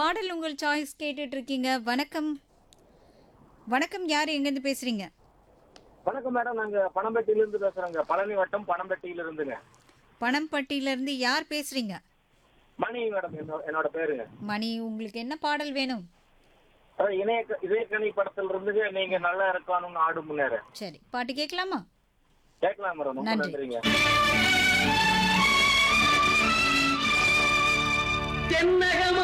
பாடல் உங்கள் சாய்ஸ் கேட்டுட்டு இருக்கீங்க வணக்கம் வணக்கம் யார் எங்கேருந்து பேசுறீங்க வணக்கம் மேடம் நாங்க பணம்பட்டியில இருந்து பேசுறோங்க பழனி வட்டம் பணம்பட்டியில இருந்துங்க பணம்பட்டியிலேருந்து யார் பேசுறீங்க மணி மேடம் என்னோட என்னோட பேருங்க மணி உங்களுக்கு என்ன பாடல் வேணும் அதாவது இணைய இதயக்கணி படத்துல இருந்துங்க நீங்க நல்லா இருக்கணும்னு ஆடு முன்னேற சரி பாட்டு கேட்கலாமா கேட்கலாம் மேடம் ரொம்ப நன்றி. நன்றிங்க தென்னகம்